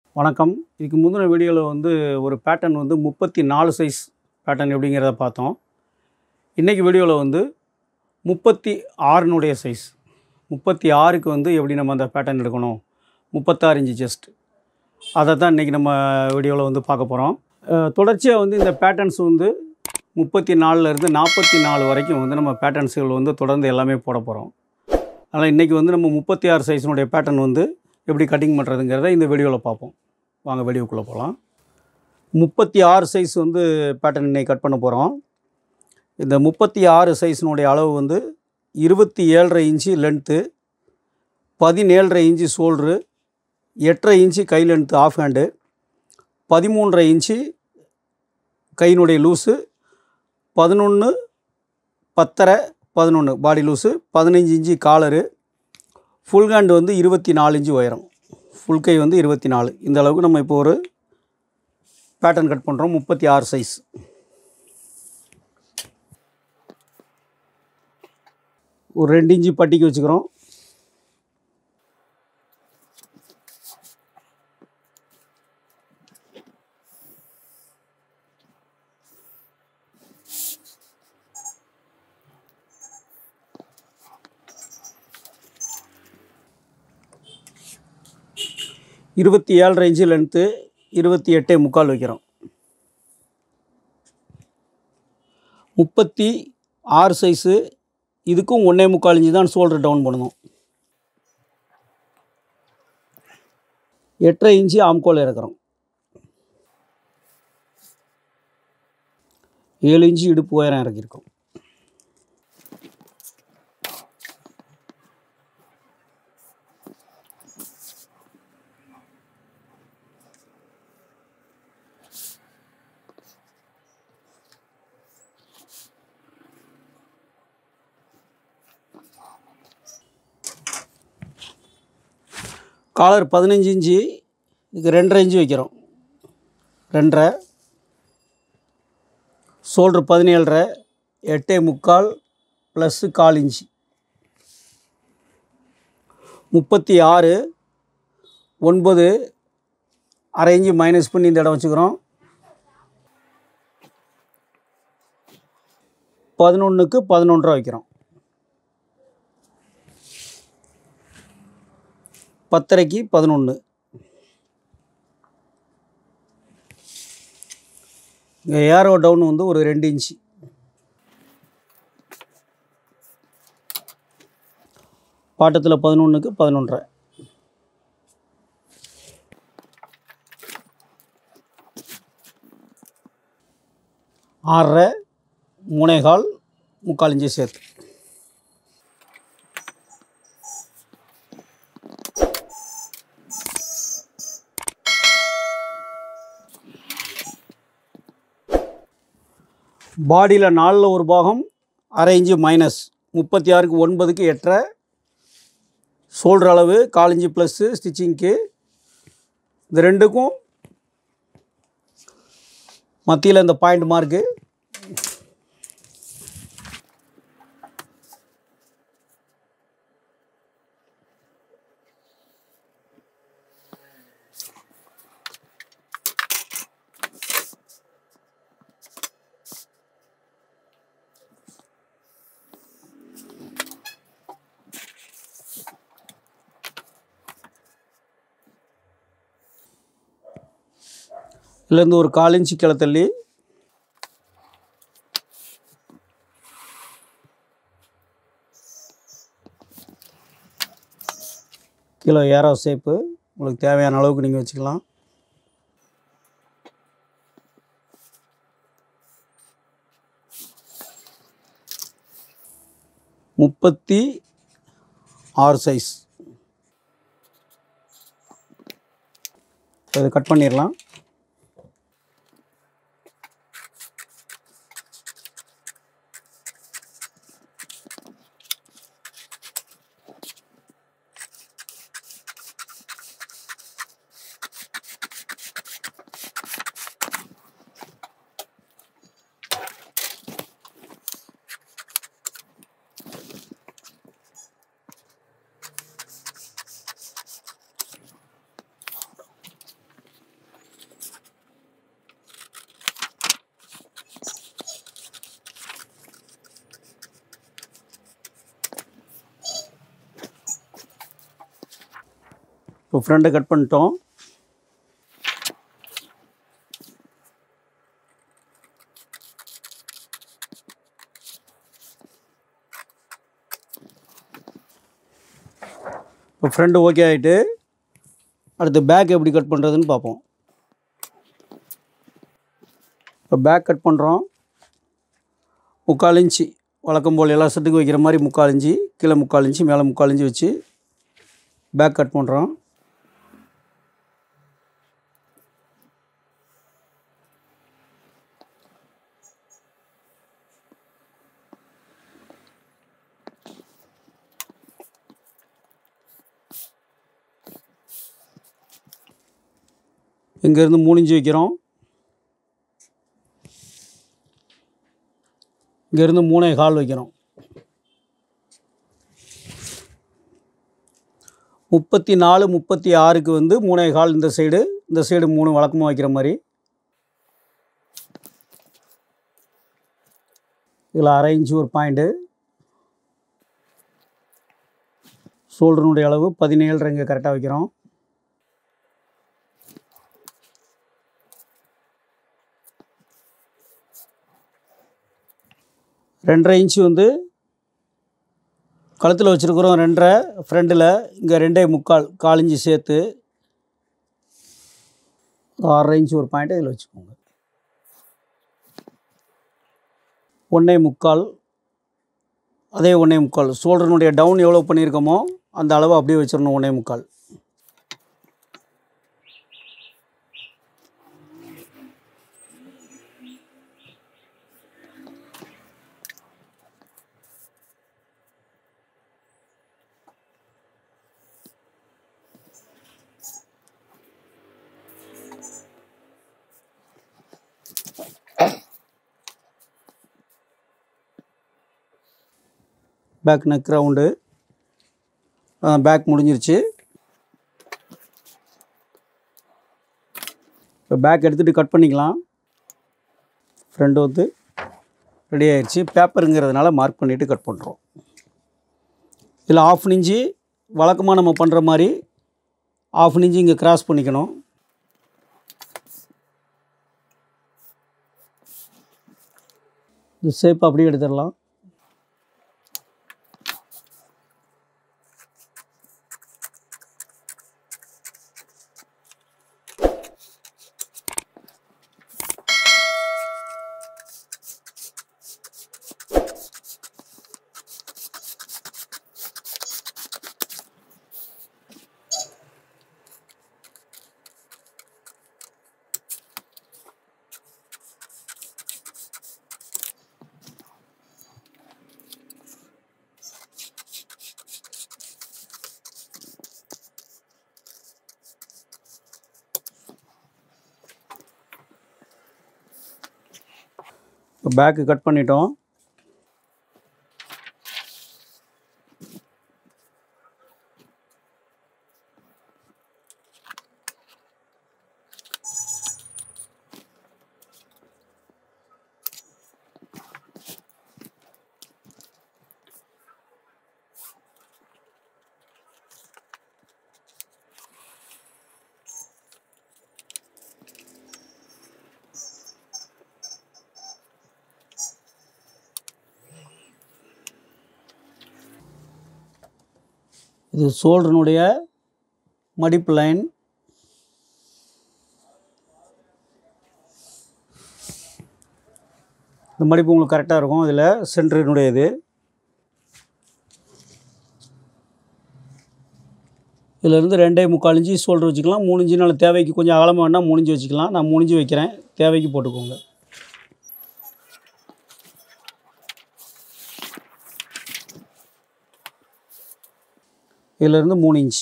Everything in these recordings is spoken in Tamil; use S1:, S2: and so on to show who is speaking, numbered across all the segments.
S1: வணக்கம் இதுக்கு முந்தின வீடியோவில் வந்து ஒரு பேட்டர்ன் வந்து முப்பத்தி நாலு சைஸ் பேட்டர்ன் எப்படிங்கிறத பார்த்தோம் இன்றைக்கி வீடியோவில் வந்து முப்பத்தி ஆறுனுடைய சைஸ் முப்பத்தி ஆறுக்கு வந்து எப்படி நம்ம அந்த பேட்டர்ன் எடுக்கணும் முப்பத்தாறு இன்ச்சு செஸ்ட் அதை தான் இன்றைக்கி நம்ம வீடியோவில் வந்து பார்க்க போகிறோம் தொடர்ச்சியாக வந்து இந்த பேட்டர்ன்ஸ் வந்து முப்பத்தி நாலுலேருந்து நாற்பத்தி நாலு வரைக்கும் வந்து நம்ம பேட்டர்ன்ஸுகள் வந்து தொடர்ந்து எல்லாமே போட போகிறோம் அதனால் இன்றைக்கி வந்து நம்ம முப்பத்தி ஆறு சைஸினுடைய பேட்டர்ன் வந்து எப்படி கட்டிங் பண்ணுறதுங்கிறத இந்த வீடியோவில் பார்ப்போம் வாங்க வீடியோக்குள்ளே போகலாம் முப்பத்தி ஆறு சைஸ் வந்து பேட்டர்ன் இன்னைக்கு கட் பண்ண போகிறோம் இந்த முப்பத்தி ஆறு சைஸினுடைய அளவு வந்து இருபத்தி ஏழரை இன்ச்சு லென்த்து பதினேழரை இன்ச்சு ஷோல்ட்ரு எட்டரை இன்ச்சு கை லென்த்து ஆஃப் ஹேண்டு பதிமூன்றரை இன்ச்சு கையினுடைய லூஸு பதினொன்று பத்தரை பதினொன்று பாடி லூஸு பதினஞ்சு இன்ச்சு காலரு ஃபுல் ஹேண்டு வந்து இருபத்தி நாலு இன்ச்சு உயரம் ஃபுல் கை வந்து இருபத்தி நாலு இந்த அளவுக்கு நம்ம இப்போ ஒரு பேட்டர்ன் கட் பண்ணுறோம் முப்பத்தி ஆறு சைஸ் ஒரு ரெண்டு இன்ச்சு பட்டிக்கு வச்சுக்கிறோம் இருபத்தி ஏழரை இன்ச்சு லென்த்து இருபத்தி எட்டே முக்கால் வைக்கிறோம் முப்பத்தி ஆறு சைஸு இதுக்கும் ஒன்றே முக்கால் இன்ச்சு தான் ஷோல்டர் டவுன் பண்ணணும் எட்டரை இன்ச்சு ஆம்கோல் இறக்குறோம் ஏழு இன்ச்சு இடுப்பு உயரம் இறக்கியிருக்கோம் காலர் பதினஞ்சு இன்ச்சு இதுக்கு ரெண்டரை இன்ச்சு வைக்கிறோம் ரெண்டரை ஷோல்ட்ரு பதினேழரை எட்டே முக்கால் ப்ளஸ்ஸு கால் இன்ச்சு முப்பத்தி ஆறு ஒன்பது அரை இன்ச்சு மைனஸ் பண்ணி இந்த இடம் வச்சுக்கிறோம் பதினொன்றுக்கு பதினொன்றரை வைக்கிறோம் பத்தரைக்கு பதினொன்று இங்கே ஏரோ டவுன் வந்து ஒரு ரெண்டு இன்ச்சு பாட்டத்தில் பதினொன்றுக்கு பதினொன்றரை ஆறரை மூணேகால் முக்கால் இன்ச்சு சேர்த்து பாடியில் நாலில் ஒரு பாகம் அரை இன்ச்சு மைனஸ் முப்பத்தி ஆறுக்கு ஒன்பதுக்கு எட்டரை ஷோல்டர் அளவு கால் இன்ச்சு ப்ளஸ்ஸு ஸ்டிச்சிங்க்கு இந்த ரெண்டுக்கும் மத்தியில் இந்த பாயிண்ட் மார்க்கு இதுலேருந்து ஒரு கால் இன்ச்சு கீழே தள்ளி கீழே ஏரோ ஷேப்பு உங்களுக்கு தேவையான அளவுக்கு நீங்கள் வச்சுக்கலாம் முப்பத்தி ஆறு சைஸ் இதை கட் பண்ணிடலாம் இப்போ ஃப்ரெண்டை கட் பண்ணிட்டோம் இப்போ ஃப்ரெண்டு ஓகே ஆகிட்டு அடுத்து பேக் எப்படி கட் பண்ணுறதுன்னு பார்ப்போம் இப்போ பேக் கட் பண்ணுறோம் முக்கால் இன்ச்சு வழக்கம் போல் எல்லா செட்டுக்கு வைக்கிற மாதிரி முக்கால் இன்ச்சு கீழே முக்கால் இன்ச்சு மேலே முக்கால் இன்ச்சு வச்சு பேக் கட் பண்ணுறோம் இங்கேருந்து மூணு இன்ச்சு வைக்கிறோம் இங்கேருந்து மூணே கால் வைக்கிறோம் முப்பத்தி நாலு முப்பத்தி ஆறுக்கு வந்து மூணே கால் இந்த சைடு இந்த சைடு மூணு வழக்கமாக வைக்கிற மாதிரி இதில் அரை இன்ச்சு ஒரு பாயிண்ட்டு ஷோல்டருனுடைய அளவு பதினேழு இங்கே கரெக்டாக வைக்கிறோம் ரெண்டரை இன்ச்சு வந்து கழுத்தில் வச்சுருக்குறோம் ரெண்டரை ஃப்ரண்டில் இங்கே ரெண்டே முக்கால் கால் இன்ச்சு சேர்த்து ஆறரை இன்ச்சு ஒரு பாயிண்ட் இதில் வச்சுக்கோங்க ஒன்றே முக்கால் அதே ஒன்றே முக்கால் ஷோல்டர்னுடைய டவுன் எவ்வளோ பண்ணியிருக்கோமோ அந்த அளவு அப்படியே வச்சிடணும் ஒன்றே முக்கால் பேக் நெக் ரவுண்டு பேக் முடிஞ்சிருச்சு இப்போ பேக் எடுத்துகிட்டு கட் பண்ணிக்கலாம் ஃப்ரெண்டு வந்து ரெடி ஆயிடுச்சு பேப்பருங்கிறதுனால மார்க் பண்ணிவிட்டு கட் பண்ணுறோம் இதில் ஆஃப் இன்ச்சு வழக்கமாக நம்ம பண்ணுற மாதிரி ஆஃப் இன்ச்சு இங்கே கிராஸ் பண்ணிக்கணும் இந்த ஷேப் அப்படியே எடுத்துடலாம் இப்போ பேக்கு கட் பண்ணிட்டோம் இது ஷோல்டருனுடைய மடிப்பு லைன் இந்த மடிப்பு உங்களுக்கு கரெக்டாக இருக்கும் இதில் சென்டரினுடைய இது இதிலேருந்து ரெண்டே முக்கால் இன்ச்சு ஷோல்டர் வச்சுக்கலாம் மூணு இன்ச்சுனால தேவைக்கு கொஞ்சம் அகலமாக வேணால் மூணு இன்ச்சு வச்சுக்கலாம் நான் மூணு இன்ச்சு வைக்கிறேன் தேவைக்கு போட்டுக்கோங்க இதிலேருந்து மூணு இன்ச்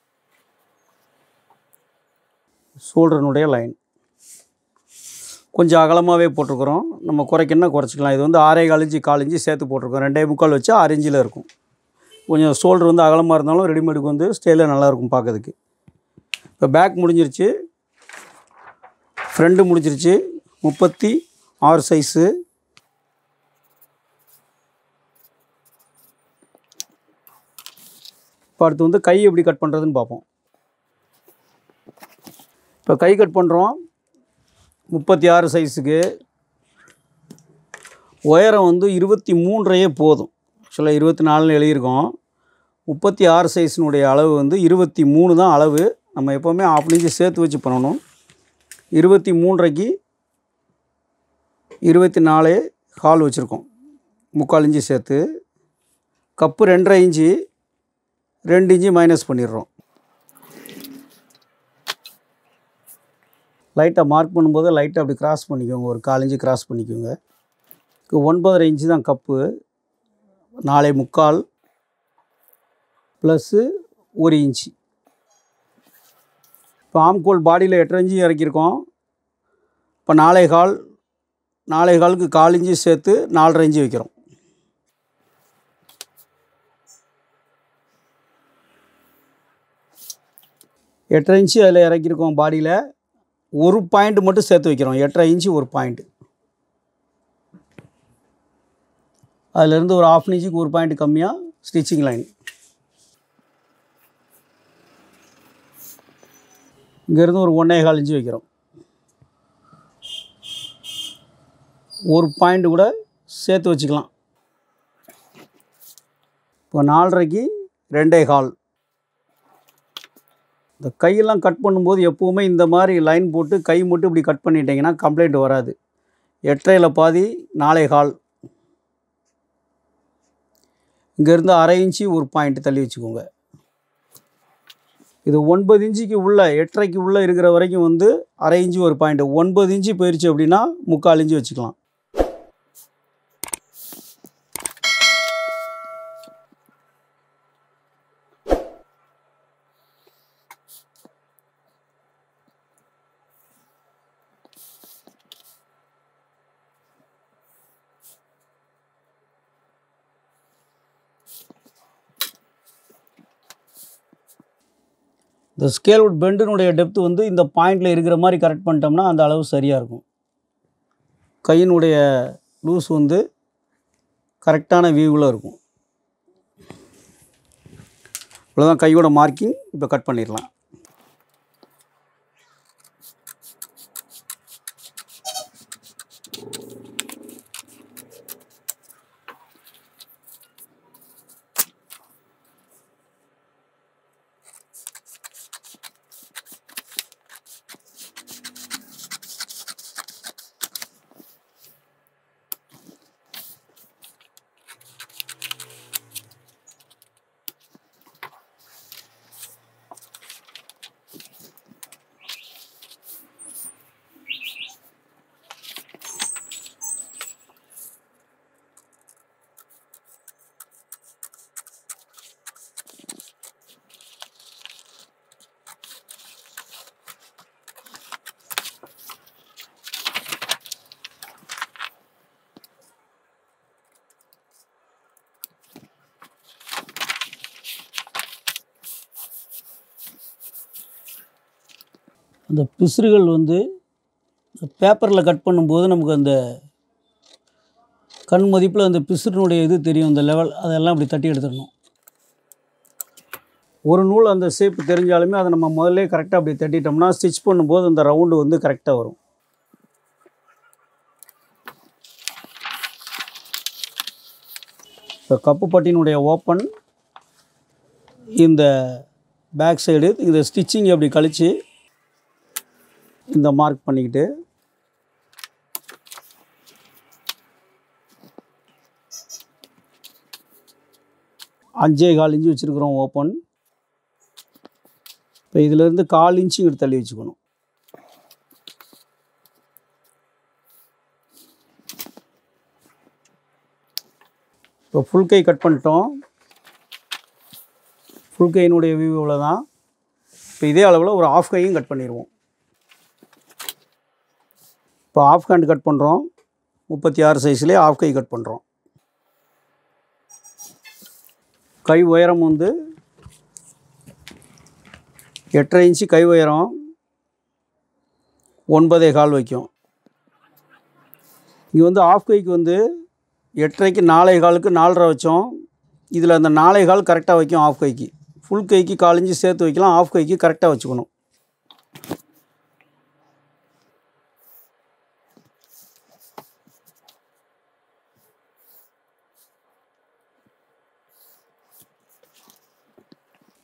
S1: ஷோல்டர்னுடைய லைன் கொஞ்சம் அகலமாகவே போட்டிருக்கிறோம் நம்ம குறைக்கணும்னா குறைச்சிக்கலாம் இது வந்து ஆறே கால் இன்ச்சு கால் இன்ச்சு சேர்த்து போட்டிருக்கோம் ரெண்டே முக்கால் வச்சு ஆறு இன்ச்சில் இருக்கும் கொஞ்சம் ஷோல்டர் வந்து அகலமாக இருந்தாலும் ரெடிமேடுக்கு வந்து ஸ்டைலாக நல்லாயிருக்கும் பார்க்கறதுக்கு இப்போ பேக் முடிஞ்சிருச்சு ஃப்ரண்ட்டு முடிஞ்சிருச்சு முப்பத்தி ஆறு சைஸு இப்போ அடுத்து வந்து கை எப்படி கட் பண்ணுறதுன்னு பார்ப்போம் இப்போ கை கட் பண்ணுறோம் முப்பத்தி ஆறு சைஸுக்கு உயரம் வந்து இருபத்தி மூன்றையே போதும் ஆக்சுவலாக இருபத்தி நாலுன்னு எழுதியிருக்கோம் முப்பத்தி ஆறு சைஸினுடைய அளவு வந்து இருபத்தி மூணு தான் அளவு நம்ம எப்போவுமே ஆஃப் இன்ச்சு சேர்த்து வச்சு பண்ணணும் இருபத்தி மூன்றைக்கு இருபத்தி நாலு கால் வச்சுருக்கோம் முக்கால் இன்ச்சு சேர்த்து கப்பு ரெண்டரை இன்ச்சு ரெண்டு இன்ச்சு மைனஸ் பண்ணிடுறோம் லைட்டாக மார்க் பண்ணும்போது லைட்டாக அப்படி கிராஸ் பண்ணிக்கோங்க ஒரு கால் இன்ச்சு கிராஸ் பண்ணிக்கோங்க இது ஒன்பதரை இன்ச்சு தான் கப்பு நாலே முக்கால் ப்ளஸ்ஸு ஒரு இன்ச்சு இப்போ ஆம்கோல் பாடியில் எட்டரை இன்ச்சு இறக்கியிருக்கோம் இப்போ நாலே கால் நாலே காலுக்கு கால் இன்ச்சு சேர்த்து நாலரை இன்ச்சு வைக்கிறோம் எட்டரை இன்ச்சு அதில் இறக்கியிருக்கோம் பாடியில் ஒரு பாயிண்ட் மட்டும் சேர்த்து வைக்கிறோம் எட்டரை இன்ச்சு ஒரு பாயிண்ட் அதிலேருந்து ஒரு ஆஃப் இன்ச்சுக்கு ஒரு பாயிண்ட் கம்மியாக ஸ்டிச்சிங் லைன் இங்கேருந்து ஒரு ஒன்றே கால் இன்ச்சு வைக்கிறோம் ஒரு பாயிண்ட் கூட சேர்த்து வச்சுக்கலாம் இப்போ நாலரைக்கு ரெண்டே கால் இந்த கையெல்லாம் கட் பண்ணும்போது எப்போவுமே இந்த மாதிரி லைன் போட்டு கை மட்டும் இப்படி கட் பண்ணிட்டீங்கன்னா கம்ப்ளைண்ட் வராது எட்டரையில் பாதி நாலே கால் இங்கேருந்து அரை இன்ச்சு ஒரு பாயிண்ட் தள்ளி வச்சுக்கோங்க இது ஒன்பது இன்ச்சுக்கு உள்ள எட்டரைக்கு உள்ளே இருக்கிற வரைக்கும் வந்து அரை இன்ச்சு ஒரு பாயிண்ட் ஒன்பது இன்ச்சு போயிடுச்சு அப்படின்னா முக்கால் இன்ச்சு வச்சுக்கலாம் இந்த ஸ்கேல்வுட் பெண்டினுடைய டெப்த் வந்து இந்த பாயிண்டில் இருக்கிற மாதிரி கரெக்ட் பண்ணிட்டோம்னா அந்த அளவு சரியாக இருக்கும் கையினுடைய லூஸ் வந்து கரெக்டான வியூவில் இருக்கும் இவ்வளோதான் கையோட மார்க்கிங் இப்போ கட் பண்ணிடலாம் அந்த பிசுறுகள் வந்து பேப்பரில் கட் பண்ணும்போது நமக்கு அந்த கண் மதிப்பில் அந்த பிசுறினுடைய இது தெரியும் அந்த லெவல் அதெல்லாம் அப்படி தட்டி எடுத்துடணும் ஒரு நூல் அந்த ஷேப் தெரிஞ்சாலுமே அதை நம்ம முதல்ல கரெக்டாக அப்படி தட்டிட்டோம்னா ஸ்டிச் பண்ணும்போது அந்த ரவுண்டு வந்து கரெக்டாக வரும் இப்போ கப்பு பட்டினுடைய ஓப்பன் இந்த பேக் சைடு இந்த ஸ்டிச்சிங் அப்படி கழித்து இந்த மார்க் பண்ணிக்கிட்டு அஞ்சே கால் இன்ச்சு வச்சுருக்குறோம் ஓப்பன் இப்போ இதிலேருந்து கால் இன்ச்சு இங்கிட்டு தள்ளி வச்சுக்கணும் இப்போ ஃபுல் கை கட் பண்ணிட்டோம் ஃபுல் கையினுடைய வியூ இவ்வளோ தான் இப்போ இதே அளவில் ஒரு ஆஃப் கையும் கட் பண்ணிடுவோம் இப்போ ஆஃப் ஹேண்ட் கட் பண்ணுறோம் முப்பத்தி ஆறு சைஸ்லேயே ஆஃப் கை கட் பண்ணுறோம் கை உயரம் வந்து எட்டரை இன்ச்சு கை உயரம் ஒன்பதே கால் வைக்கும் இங்கே வந்து ஆஃப் கைக்கு வந்து எட்டரைக்கு நாலே காலுக்கு நாலரை வச்சோம் இதில் அந்த நாலே கால் கரெக்டாக வைக்கும் ஆஃப் கைக்கு ஃபுல் கைக்கு கால் இன்ச்சு சேர்த்து வைக்கலாம் ஆஃப் கைக்கு கரெக்டாக வச்சுக்கணும்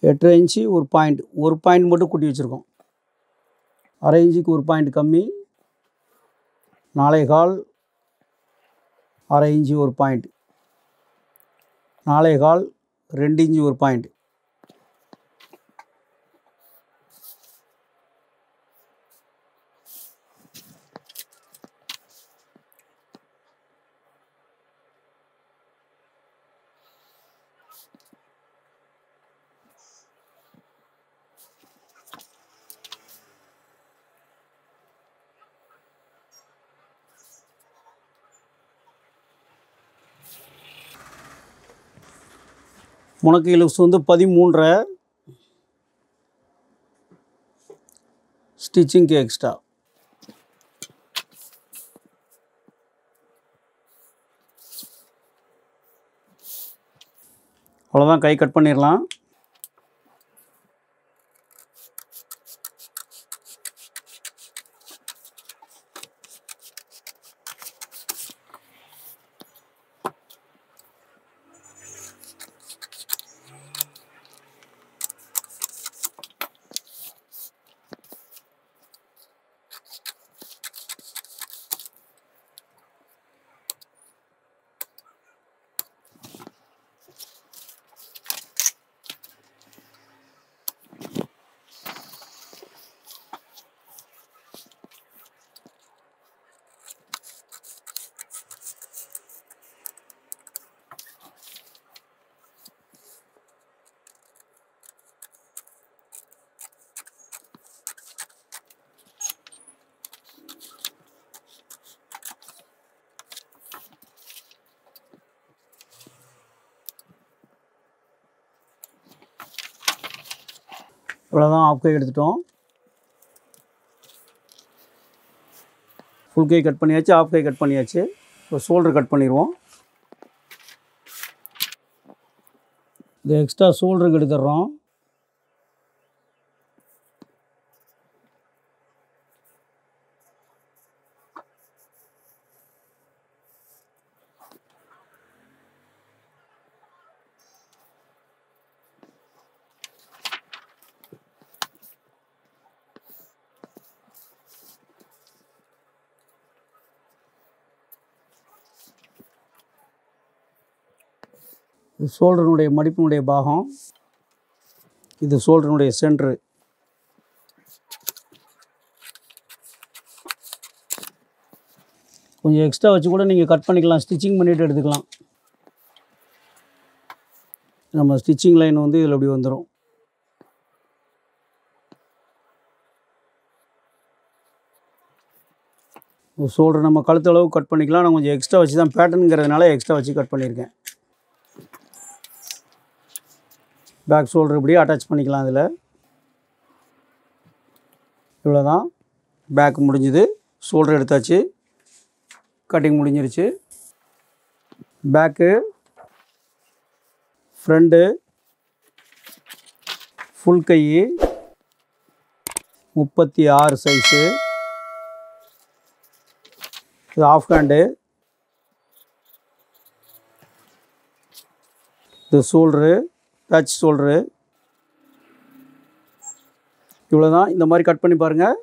S1: எட்டரை இன்ச்சு ஒரு பாயிண்ட் ஒரு பாயிண்ட் மட்டும் கூட்டி வச்சுருக்கோம் அரை இன்ச்சுக்கு ஒரு பாயிண்ட் கம்மி நாலே கால் அரை இன்ச்சு ஒரு பாயிண்ட் நாலே கால் ரெண்டு இன்ச்சு ஒரு பாயிண்ட் முனக்கு லூஸ் வந்து பதிமூன்றரை ஸ்டிச்சிங்க்கு எக்ஸ்ட்ரா அவ்வளோதான் கை கட் பண்ணிடலாம் இவ்வளோதான் ஆஃப் கை எடுத்துட்டோம் ஃபுல் கை கட் பண்ணியாச்சு ஆஃப் கை கட் பண்ணியாச்சு இப்போ ஷோல்டர் கட் பண்ணிடுவோம் இந்த எக்ஸ்ட்ரா ஷோல்டருக்கு எடுத்துடுறோம் இது ஷோல்டருனுடைய மடிப்பினுடைய பாகம் இது ஷோல்டருனுடைய சென்ட்ரு கொஞ்சம் எக்ஸ்ட்ரா வச்சு கூட நீங்கள் கட் பண்ணிக்கலாம் ஸ்டிச்சிங் பண்ணிவிட்டு எடுத்துக்கலாம் நம்ம ஸ்டிச்சிங் லைன் வந்து இதில் இப்படி வந்துடும் ஷோல்டர் நம்ம கழுத்து அளவு கட் பண்ணிக்கலாம் நான் கொஞ்சம் எக்ஸ்ட்ரா வச்சு தான் பேட்டர்னுங்கிறதுனால எக்ஸ்ட்ரா வச்சு கட் பண்ணியிருக்கேன் பேக் ஷோல்டர் இப்படியே அட்டாச் பண்ணிக்கலாம் இதில் இவ்வளோ தான் பேக் முடிஞ்சுது ஷோல்டர் எடுத்தாச்சு கட்டிங் முடிஞ்சிருச்சு பேக்கு ஃப்ரண்ட்டு ஃபுல் கை முப்பத்தி ஆறு சைஸு இது ஆஃப் ஹேண்டு இது ஷோல்ட்ரு பேட்ச் ஷோல்ட்ரு இவ்வளோ தான் இந்த மாதிரி கட் பண்ணி பாருங்கள்